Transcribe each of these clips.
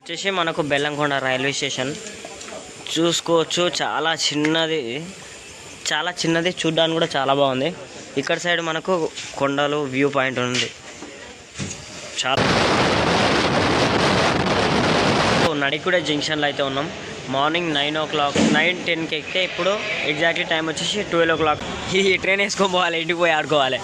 వచ్చేసి మనకు Bellamkonda railway station చూసుకోవచ్చు చాలా చిన్నది చాలా చిన్నది చూడ్డానికి కూడా చాలా బాగుంది ఇక్కడ సైడ్ మనకు కొండలు వ్యూ పాయింట్ ఉంది చాలా నడికుడే జంక్షన్లో అయితే ఉన్నాం morning nine o'clock nine టెన్కి ఎక్కితే ఇప్పుడు ఎగ్జాక్ట్లీ టైం వచ్చేసి ట్వెల్వ్ ఓ క్లాక్ ఈ ట్రైన్ వేసుకొని పోవాలి ఇంటికి పోయి ఆడుకోవాలి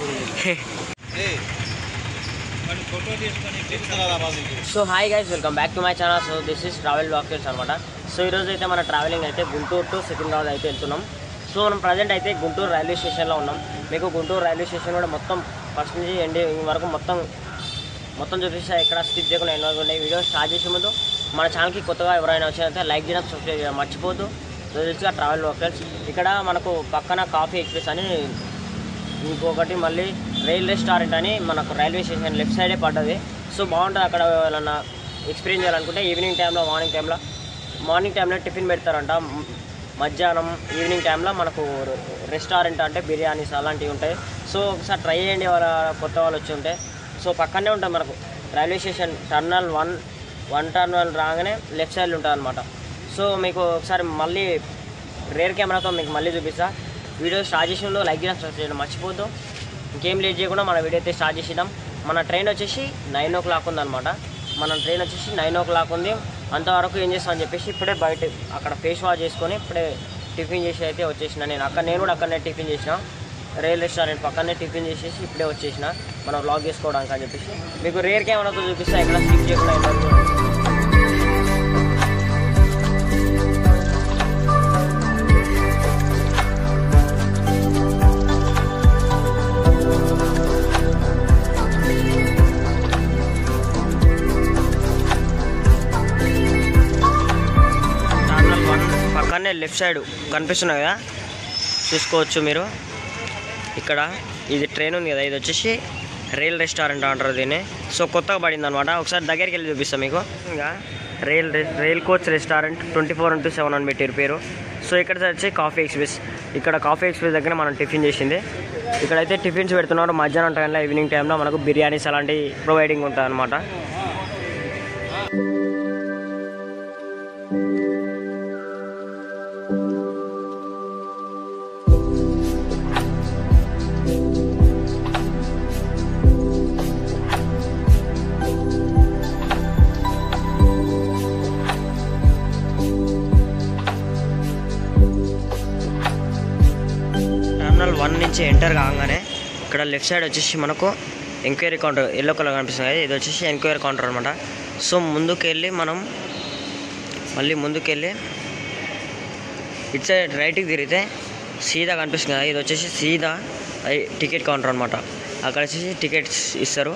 so hi guys welcome back to my channel so this is travel walkers అనమాట సో ఈరోజు అయితే మన ట్రావెలింగ్ అయితే గుంటూరు టు సికింద్రాబాద్ అయితే వెళ్తున్నాం సో మనం ప్రజెంట్ అయితే గుంటూరు రైల్వే స్టేషన్లో ఉన్నాం మీకు గుంటూరు రైల్వే స్టేషన్ కూడా మొత్తం ఫస్ట్ నుంచి ఎండింగ్ వరకు మొత్తం మొత్తం చూపిస్తా ఎక్కడ స్కిప్ చేయకుండా ఎన్నో ఉన్నాయి వీడియో స్టార్ట్ చేసే ముందు మన ఛానల్కి కొత్తగా ఎవరైనా వచ్చినట్లయితే లైక్ చేయడం సబ్స్క్రైబ్ చేయడం మర్చిపోద్దు సో తెలుసుగా ట్రావెల్ వాకర్స్ ఇక్కడ మనకు పక్కన కాఫీ ఎక్స్ప్రెస్ అని ఇంకొకటి మళ్ళీ రైల్ రెస్టారెంట్ అని మనకు రైల్వే స్టేషన్ లెఫ్ట్ సైడే పడ్డది సో బాగుంటుంది అక్కడ ఏమైనా ఎక్స్పీరియన్స్ చేయాలనుకుంటే ఈవినింగ్ టైంలో మార్నింగ్ టైంలో మార్నింగ్ టైంలో టిఫిన్ పెడతారంట మ్- మధ్యాహ్నం ఈవినింగ్ టైంలో మనకు రెస్టారెంట్ అంటే బిర్యానీస్ అలాంటివి ఉంటాయి సో ఒకసారి ట్రై చేయండి వాళ్ళ కొత్త వాళ్ళు వచ్చి ఉంటే సో పక్కనే ఉంటుంది మనకు railway station terminal one one terminal రాగానే లెఫ్ట్ సైడ్ ఉంటుంది అనమాట సో మీకు ఒకసారి మళ్ళీ రేర్ కెమెరాతో మీకు మళ్ళీ చూపిస్తా వీడియో స్టార్ట్ చేసిన ముందు లైక్ చేయడం సబ్స్క్రైబ్ చేయడం మర్చిపోద్దు ఇంకేం లేట్ చేయకుండా మన వీడియో అయితే స్టార్ట్ చేసిద్దాం మన ట్రైన్ వచ్చేసి నైన్ ఓ క్లాక్ ఉందన్నమాట మన ట్రైన్ వచ్చేసి నైన్ ఓ క్లాక్ ఉంది అంతవరకు ఏం చేస్తాం అని చెప్పేసి ఇప్పుడే బయట అక్కడ ఫేస్ వాష్ చేసుకొని ఇప్పుడే టిఫిన్ చేసి అయితే వచ్చేసిన నేను అక్కడ నేను కూడా అక్కడనే టిఫిన్ చేసిన రైల్ రెస్టారెంట్ పక్కనే టిఫిన్ చేసేసి ఇప్పుడే వచ్చేసిన మనం వ్లాగ్ చేసుకోవడానికి అని చెప్పేసి మీకు రేర్ కెమెరాతో చూపిస్తా ఎక్కడ స్కిప్ చేయకుండా ఇంటర్వ్యూ టర్నల్ వన్ పక్కనే లెఫ్ట్ సైడ్ కనిపిస్తున్నాయి కదా చూసుకోవచ్చు మీరు ఇక్కడ ఇది ట్రైన్ ఉంది కదా ఇది వచ్చేసి రైల్ రెస్టారెంట్ అంటారు దీన్ని సో కొత్తగా పడింది అనమాట ఒకసారి దగ్గరికి వెళ్ళి చూపిస్తాను మీకు ఇంకా రైల్ రె- rail coach restaurant twenty four into seven అని పెట్టారు పేరు సో ఇక్కడ వచ్చి కాఫీ ఎక్స్ప్రెస్ ఇక్కడ కాఫీ ఎక్స్ప్రెస్ దగ్గర మనం టిఫిన్ చేసింది ఇక్కడైతే టిఫిన్స్ పెడుతున్నారు మధ్యాహ్నం టైంలో ఈవినింగ్ టైంలో మనకు బిర్యానీస్ అలాంటివి ప్రొవైడింగ్ ఉంటుంది అనమాట టర్మినల్ వన్ నుంచి ఎంటర్ కాగానే ఇక్కడ లెఫ్ట్ సైడ్ వచ్చేసి మనకు ఎంక్వైరీ కౌంటర్ ఎల్లో కలర్ కనిపిస్తుంది కదా ఇది వచ్చేసి ఎంక్వైరీ కౌంటర్ అనమాట సో ముందుకు వెళ్ళి మనం మళ్ళీ ముందుకు వెళ్ళి ఇటు సైడ్ రైట్కి తిరిగితే సీదా కనిపిస్తుంది కదా ఇది వచ్చేసి సీదా అది టికెట్ కౌంటర్ అనమాట అక్కడ వచ్చేసి టికెట్స్ ఇస్తారు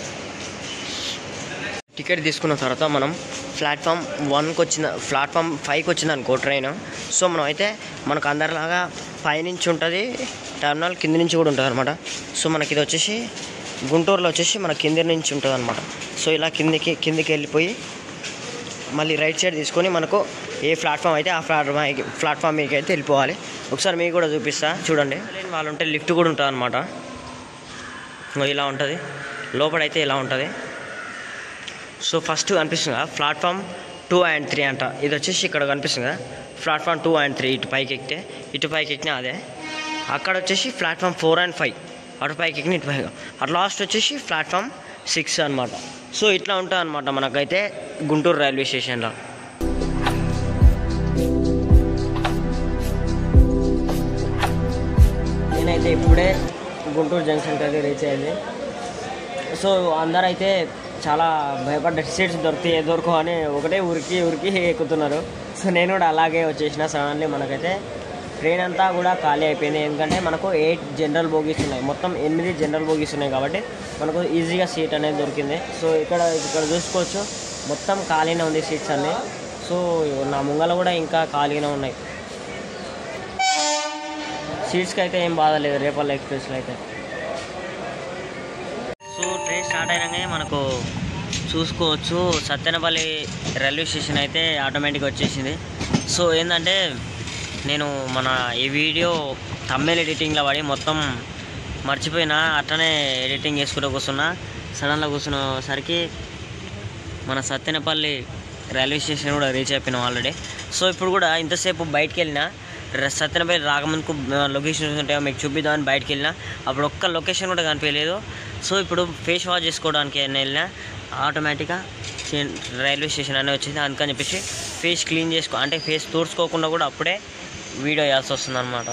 టికెట్ తీసుకున్న తర్వాత మనం ప్లాట్ఫామ్ వన్కి వచ్చిన ప్లాట్ఫామ్ ఫైవ్కి వచ్చింది అనుకో ట్రైన్ సో మనం అయితే మనకు అందరిలాగా పైనుంచి ఉంటుంది టర్మినల్ కింది నుంచి కూడా ఉంటుంది అనమాట సో మనకి ఇది వచ్చేసి గుంటూరులో వచ్చేసి మన కింది నుంచి ఉంటుంది అనమాట సో ఇలా కిందికి కిందికి వెళ్ళిపోయి మళ్ళీ రైట్ సైడ్ తీసుకొని మనకు ఏ ప్లాట్ఫామ్ అయితే ఆ ప్లాట్ఫామ్ ప్లాట్ఫామ్ మీకు అయితే వెళ్ళిపోవాలి ఒకసారి మీకు కూడా చూపిస్తా చూడండి వాళ్ళు ఉంటే లిఫ్ట్ కూడా ఉంటుంది అనమాట ఇలా ఉంటుంది లోపలైతే ఇలా ఉంటుంది సో ఫస్ట్ కనిపిస్తుంది కదా ప్లాట్ఫామ్ టూ అండ్ త్రీ అంట ఇది వచ్చేసి ఇక్కడ కనిపిస్తుంది కదా ప్లాట్ఫామ్ టూ అండ్ త్రీ ఇటు పైకి ఎక్కితే ఇటు పైకి ఎక్కినా అదే అక్కడ వచ్చేసి ప్లాట్ఫామ్ ఫోర్ అండ్ ఫైవ్ అటు పైకి ఎక్కిన ఇటు పైకి అటు లాస్ట్ వచ్చేసి ప్లాట్ఫామ్ సిక్స్ అనమాట సో ఇట్లా ఉంటుంది అనమాట మనకైతే గుంటూరు రైల్వే స్టేషన్లో నేనైతే ఇప్పుడే గుంటూరు జంక్షన్కి అయితే రీచ్ అయింది సో అందరూ అయితే చాలా భయపడ్డ సీట్స్ దొరికితే ఏ దొరకవు అని ఒకటే ఉరికి ఉరికి ఎక్కుతున్నారు సో నేను కూడా అలాగే వచ్చేసిన సడన్లీ మనకైతే ట్రైన్ అంతా కూడా ఖాళీ అయిపోయింది ఎందుకంటే మనకు ఎయిట్ జనరల్ బోగీస్ ఉన్నాయి మొత్తం ఎనిమిది జనరల్ బోగీస్ ఉన్నాయి కాబట్టి మనకు ఈజీగా సీట్ అనేది దొరికింది సో ఇక్కడ ఇక్కడ చూసుకోవచ్చు మొత్తం ఖాళీనే ఉంది సీట్స్ అన్నీ సో నా ముంగల కూడా ఇంకా ఖాళీగానే ఉన్నాయి సీట్స్కి అయితే ఏం బాధ లేదు రేపల్ల ఎక్స్ప్రెస్లో అయితే సో ట్రైన్ స్టార్ట్ అయినాకే మనకు చూసుకోవచ్చు సత్తెనపల్లి రైల్వే స్టేషన్ అయితే ఆటోమేటిక్గా వచ్చేసింది సో ఏంటంటే నేను మన ఈ వీడియో తమ్మేల్ ఎడిటింగ్లో పడి మొత్తం మర్చిపోయినా అట్లనే ఎడిటింగ్ చేసుకుంటూ కూర్చున్నా సడన్గా కూర్చున్నసరికి మన సత్తెనపల్లి రైల్వే స్టేషన్ కూడా రీచ్ అయిపోయినాం ఆల్రెడీ సో ఇప్పుడు కూడా ఇంతసేపు బయటికి వెళ్ళినా ర- సత్యనపల్లి రాకముందుకు లొకేషన్స్ ఉంటాయో మీకు చూపిద్దామని బయటికి వెళ్ళినా అప్పుడు ఒక్క లొకేషన్ కూడా కనిపించలేదు సో ఇప్పుడు ఫేస్ వాష్ చేసుకోవడానికి నేను వెళ్ళినా ఆటోమేటిక్గా చే- రైల్వే స్టేషన్ అనేది వచ్చింది అందుకని చెప్పేసి ఫేస్ క్లీన్ చేసుకో అంటే ఫేస్ తుడుచుకోకుండా కూడా అప్పుడే వీడియో వేయాల్సి వస్తుంది అనమాట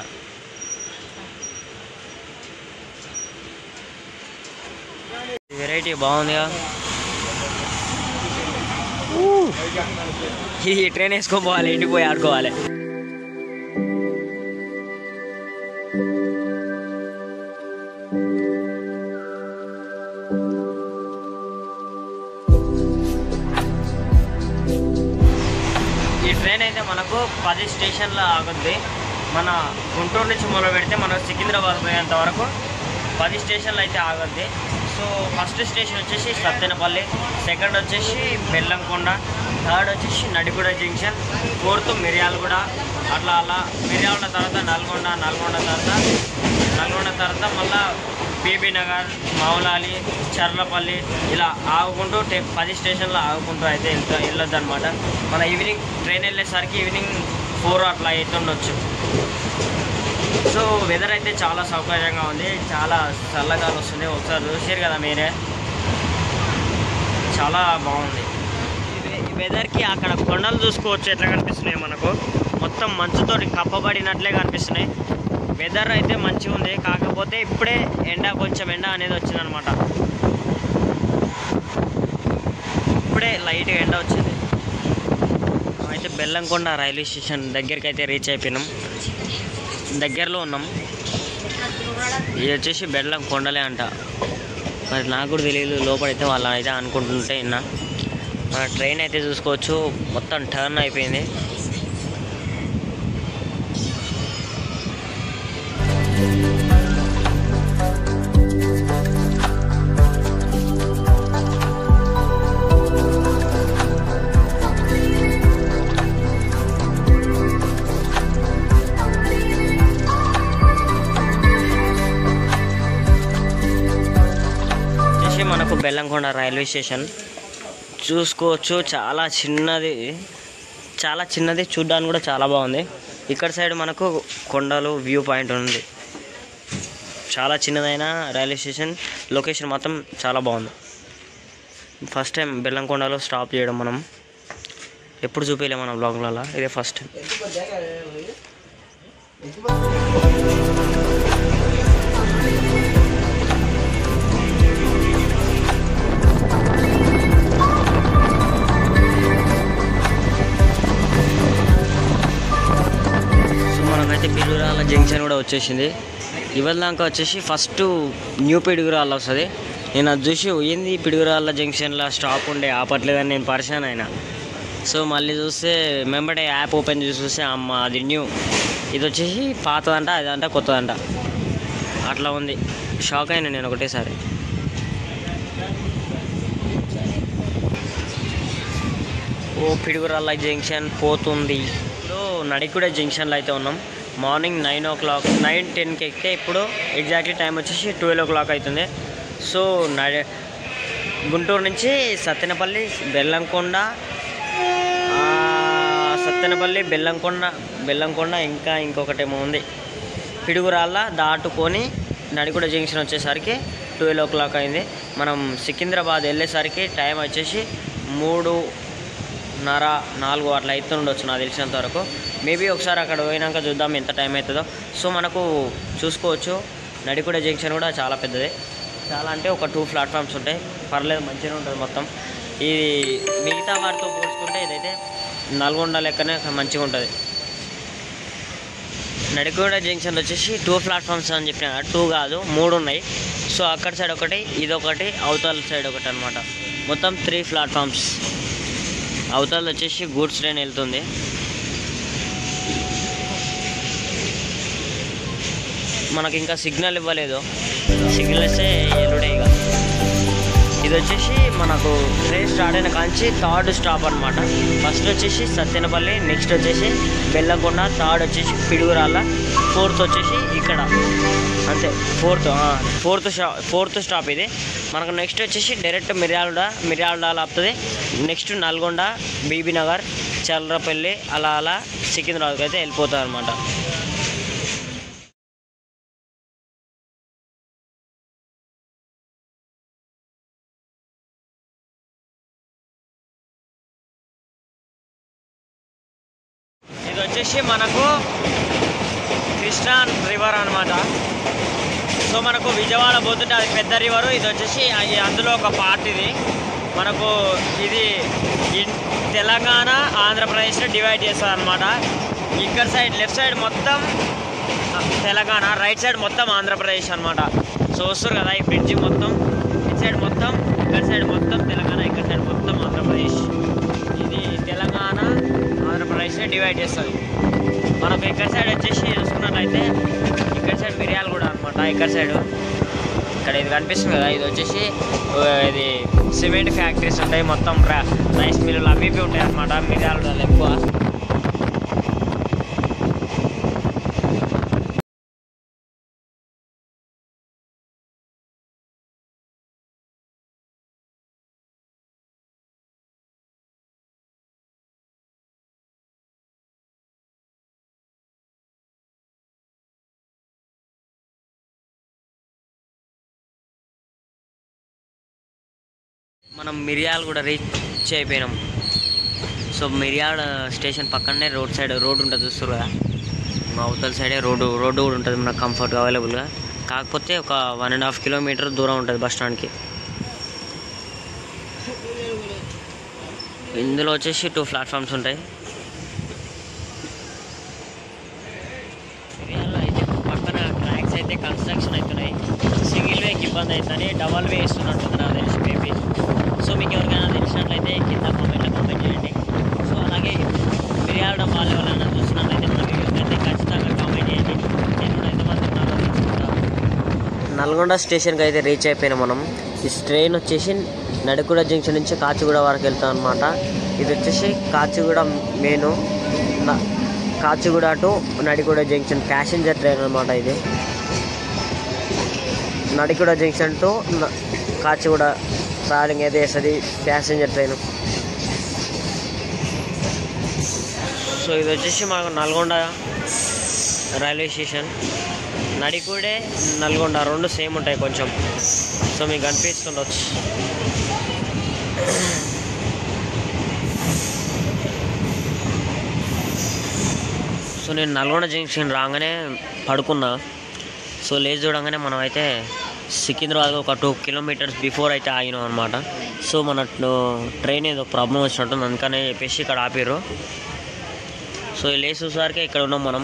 వెరైటీ బాగుందిగా ఊ! ఇది ట్రైన్ వేసుకొని పోవాలి ఇంటికి పోయి ఆడుకోవాలి ఈ ట్రైన్ అయితే మనకు పది స్టేషన్లో ఆగుద్ది మన గుంటూరు నుంచి మొదలు పెడితే మనం సికింద్రాబాద్ పోయేంత వరకు పది స్టేషన్లు అయితే ఆగుద్ది సో ఫస్ట్ స్టేషన్ వచ్చేసి సత్తెనపల్లి సెకండ్ వచ్చేసి బెల్లంకొండ థర్డ్ వచ్చేసి నడిగూడ జంక్షన్ ఫోర్త్ మిర్యాలగూడ అట్లా అలా మిర్యాల తర్వాత నల్గొండ నల్గొండ తర్వాత నల్గొండ తర్వాత మళ్ళా బీబీ నగర్ మౌలాలి చర్లపల్లి ఇలా ఆగుకుంటూ టె పది స్టేషన్లో ఆగుకుంటూ అయితే వెళ్తా వెళ్ళొద్దు అనమాట మన ఈవినింగ్ ట్రైన్ వెళ్ళేసరికి ఈవినింగ్ ఫోర్ అట్లా అవుతుండొచ్చు సో వెదర్ అయితే చాలా సౌకర్యంగా ఉంది చాలా చల్లగా వస్తుంది ఒకసారి చూసారు కదా మీరే చాలా బాగుంది ఈ వెదర్కి అక్కడ కొండలు చూసుకోవచ్చు ఎట్లా కనిపిస్తున్నాయి మనకు మొత్తం మంచుతోటి కప్పబడినట్లే కనిపిస్తున్నాయి వెదర్ అయితే మంచిగా ఉంది కాకపోతే ఇప్పుడే ఎండ కొంచెం ఎండ అనేది వచ్చిందనమాట ఇప్పుడే లైట్గా ఎండ వచ్చింది అయితే బెల్లంకొండ రైల్వే స్టేషన్ దగ్గరికి అయితే రీచ్ అయిపోయినాం దగ్గరలో ఉన్నాం ఇది వచ్చేసి బెల్లం కొండలే అంట మరి నాకు కూడా తెలియదు లోపలైతే వాళ్ళు అయితే అనుకుంటుంటే విన్నా మన ట్రైన్ అయితే చూసుకోవచ్చు మొత్తం టర్న్ అయిపోయింది వచ్చేసి మనకు బెల్లంకొండ రైల్వే స్టేషన్ చూసుకోవచ్చు చాలా చిన్నది చాలా చిన్నది చూడ్డానికి కూడా చాలా బాగుంది ఇక్కడ సైడ్ మనకు కొండలు వ్యూ పాయింట్ ఉంది చాలా చిన్నదైన రైల్వే స్టేషన్ లొకేషన్ మాత్రం చాలా బాగుంది ఫస్ట్ టైం బెల్లంకొండలో స్టాప్ చేయడం మనం ఎప్పుడు చూపించలేము మన బ్లాగ్లలో ఇదే ఫస్ట్ టైం సో మనకైతే పిడుగురాల జంక్షన్ కూడా వచ్చేసింది ఇవాళ దాకా వచ్చేసి ఫస్ట్ న్యూ పిడుగురాల వస్తుంది నేను అది చూసి ఏంది పిడుగురాల జంక్షన్లో స్టాప్ ఉండే ఆపట్లేదని నేను పరిశాన్ అయినా సో మళ్ళీ చూస్తే మెంబడే యాప్ ఓపెన్ చేసి చూస్తే అమ్మ అది న్యూ ఇది వచ్చేసి పాతదంట అదంట కొత్తదంట అట్లా ఉంది షాక్ అయినా నేను ఒకటేసారి ఓ పిడుగురాళ్ళ జంక్షన్ పోతుంది ఇప్పుడు నడికుడ జంక్షన్లో అయితే ఉన్నాం morning nine o'clock nine టెన్కి ఎక్కితే ఇప్పుడు ఎగ్జాక్ట్లీ టైం వచ్చేసి ట్వెల్వ్ ఓ క్లాక్ అవుతుంది సో నడి గుంటూరు నుంచి సత్తెనపల్లి బెల్లంకొండ ఆ, సత్తెనపల్లి బెల్లంకొండ బెల్లంకొండ ఇంకా ఇంకొకటేమో ఉంది పిడుగురాళ్ళ దాటుకొని నడికుడ జంక్షన్ వచ్చేసరికి ట్వెల్వ్ ఓ క్లాక్ అయింది మనం సికింద్రాబాద్ వెళ్ళేసరికి టైం వచ్చేసి మూడు నర నాలుగు అట్లా అయితే ఉండొచ్చు నాకు తెలిసినంత వరకు మేబీ ఒకసారి అక్కడ పోయినాక చూద్దాం ఎంత టైం అవుతుందో సో మనకు చూసుకోవచ్చు నడికుడ జంక్షన్ కూడా చాలా పెద్దది చాలా అంటే ఒక టూ ప్లాట్ఫామ్స్ ఉంటాయి పర్లేదు మంచిగా ఉంటుంది మొత్తం ఇది మిగతా వాటితో పోల్చుకుంటే ఇదైతే నల్గొండ లెక్కనే మంచిగా ఉంటుంది నడిగూడ జంక్షన్ వచ్చేసి టూ ప్లాట్ఫామ్స్ అని చెప్పిన కదా టూ కాదు మూడు ఉన్నాయి సో అక్కడ సైడ్ ఒకటి ఇదొకటి అవతల సైడ్ ఒకటి అనమాట మొత్తం త్రీ ప్లాట్ఫామ్స్ అవతల వచ్చేసి గూడ్స్ ట్రైన్ వెళ్తుంది మనకి ఇంకా సిగ్నల్ ఇవ్వలేదు సిగ్నల్ ఇస్తే ఎల్లుడే ఇక ఇది వచ్చేసి మనకు ట్రైన్ స్టార్ట్ అయిన కాంచి థర్డ్ స్టాప్ అనమాట ఫస్ట్ వచ్చేసి సత్యనపల్లి నెక్స్ట్ వచ్చేసి బెల్లకొండ థర్డ్ వచ్చేసి పిడుగురాళ్ళ ఫోర్త్ వచ్చేసి ఇక్కడ అంతే ఫోర్త్ ఫోర్త్ స్టా ఫోర్త్ స్టాప్ ఇది మనకు నెక్స్ట్ వచ్చేసి డైరెక్ట్ మిర్యాలడ మిర్యాలడాలు ఆపుతుంది నెక్స్ట్ నల్గొండ బీబీ నగర్ చల్రపల్లి అలా అలా సికింద్రాబాద్కి అయితే వెళ్ళిపోతుంది అనమాట ఇది వచ్చేసి మనకు కృష్ణా రివర్ అనమాట సో మనకు విజయవాడ పోతుంటే అది పెద్ద రివర్ ఇది వచ్చేసి అయి- అందులో ఒక పార్ట్ ఇది మనకు ఇది ఇన్- తెలంగాణ ఆంధ్రప్రదేశ్ని డివైడ్ చేస్తుంది అనమాట ఇక్కడ సైడ్ లెఫ్ట్ సైడ్ మొత్తం ఆ, తెలంగాణ రైట్ సైడ్ మొత్తం ఆంధ్రప్రదేశ్ అనమాట సో వస్తారు కదా ఈ బ్రిడ్జి మొత్తం ఇటు సైడ్ మొత్తం ఇక్కడ సైడ్ మొత్తం తెలంగాణ ఇక్కడ సైడ్ మొత్తం ఆంధ్రప్రదేశ్ ఇది తెలంగాణ ఆంధ్రప్రదేశ్ని డివైడ్ చేస్తుంది మనకు ఇక్కడ సైడ్ వచ్చేసి చూసుకున్నట్లయితే ఇక్కడ సైడ్ మిరియాలు కూడా అనమాట ఇక్కడ సైడ్ ఇక్కడ ఇది కనిపిస్తుంది కదా ఇది వచ్చేసి ఆ, ఇది సిమెంట్ ఫ్యాక్టరీస్ ఉంటాయి మొత్తం రా- రైస్ మిల్లులు అవి ఇవి ఉంటాయి అనమాట మిరియాలు ఎక్కువ మనం మిరియాలు కూడా రీచ్ అయిపోయినాం సో మిరియాల స్టేషన్ పక్కనే రోడ్ సైడ్ రోడ్ ఉంటుంది చూస్తారు కదా మా అవతల సైడే రోడ్డు రోడ్డు కూడా ఉంటుంది మనకు కంఫర్ట్గా అవైలబుల్గా కాకపోతే ఒక వన్ అండ్ హాఫ్ కిలోమీటర్ దూరం ఉంటుంది బస్ స్టాండ్కి ఇందులో వచ్చేసి టూ ప్లాట్ఫామ్స్ ఉంటాయి మిరియాలలో అయితే పక్కన ట్రాక్స్ అయితే కన్స్ట్రక్షన్ అవుతున్నాయి సింగిల్ వేకి ఇబ్బంది అవుతుంది డబల్ వే ఇస్తున్నట్టుంది నాకు తెలిసి మేబీ సో మీకు ఎవరికైనా తెలిసినట్లయితే కింద కామెంట్లో కామెంట్ చేయండి సో అలాగే మిరియాల వాళ్ళు ఎవరైనా చూస్తున్నట్లయితే మన వీడియోకి అయితే ఖచ్చితంగా కామెంట్ చేయండి నేను కూడా ఎంతమంది ఉన్నారో తెలుసుకుంటాను నల్గొండ స్టేషన్కి అయితే రీచ్ అయిపోయినాం మనం ఈ ట్రైన్ వచ్చేసి నడికూడ జంక్షన్ నుంచి కాచిగూడ వరకు వెళ్తాం అనమాట ఇది వచ్చేసి Kacheguda main Kacheguda to Nadikuda junction passenger train అనమాట ఇది నడికూడ జంక్షన్ టు న- కాచిగూడ ట్రావెలింగ్ అయితే వేస్తుంది ప్యాసింజర్ ట్రైన్ సో ఇది వచ్చేసి మాకు నల్గొండ రైల్వే స్టేషన్ నడికూడే నల్గొండ రెండు సేమ్ ఉంటాయి కొంచెం సో మీకు కనిపిస్తుండొచ్చు సో నేను నల్గొండ జంక్షన్ రాగానే పడుకున్నా సో లేచి చూడంగానే మనం అయితే సికింద్రాబాద్ ఒక టూ కిలోమీటర్స్ బిఫోర్ అయితే ఆగినాం అనమాట సో మన ట్రైన్ ఏదో ప్రాబ్లం వచ్చినట్టుంది అందుకనే చెప్పేసి ఇక్కడ ఆపిర్రు సో ఈ లేచి చూసేసరికి ఇక్కడ ఉన్నాం మనం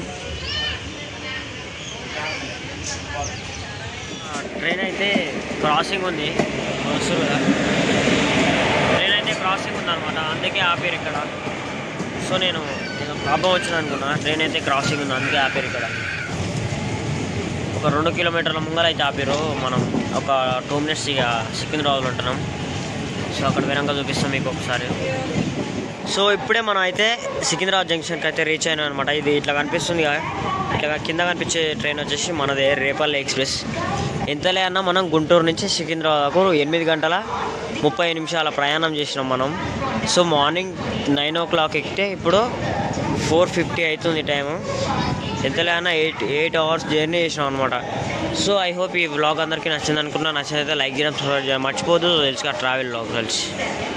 ట్రైన్ అయితే క్రాసింగ్ ఉంది వస్తుంది కదా ట్రైన్ అయితే క్రాసింగ్ ఉంది అనమాట అందుకే ఆపారు ఇక్కడ సో నేను ఏదో ప్రాబ్లం వచ్చింది అనుకున్నా ట్రైన్ అయితే క్రాసింగ్ ఉంది అందుకే ఆపారు ఇక్కడ ఒక రెండు కిలోమీటర్ల ముంగల అయితే ఆపారు మనం ఒక టూ మినిట్స్ ఇక సికింద్రాబాద్లో ఉంటున్నాం సో అక్కడ వెనక చూపిస్తాం మీకు ఒకసారి సో ఇప్పుడే మనం అయితే సికింద్రాబాద్ జంక్షన్కి అయితే రీచ్ అయినాం అనమాట ఇది ఇట్లా కనిపిస్తుంది కదా ఇట్లా కింద కనిపించే ట్రైన్ వచ్చేసి మనదే రేపల్లి ఎక్స్ప్రెస్ ఎంతలే అన్నా మనం గుంటూరు నుంచి సికింద్రాబాద్కు ఎనిమిది గంటల ముప్పై నిమిషాల ప్రయాణం చేసినాం మనం so morning nine o'clock ఎక్కితే ఇప్పుడు ఫోర్ ఫిఫ్టీ అవుతుంది టైము ఎంతలే అన్నా ఎయిట్ ఎయిట్ అవర్స్ జర్నీ చేసినాం అనమాట సో ఐ హోప్ ఈ బ్లాగ్ అందరికీ నచ్చింది అనుకున్నా నచ్చినైతే లైక్ చేయడం subscribe చేయడం మర్చిపోదు తెలుసుగా ట్రావెల్ బ్లాగ్ కలిసి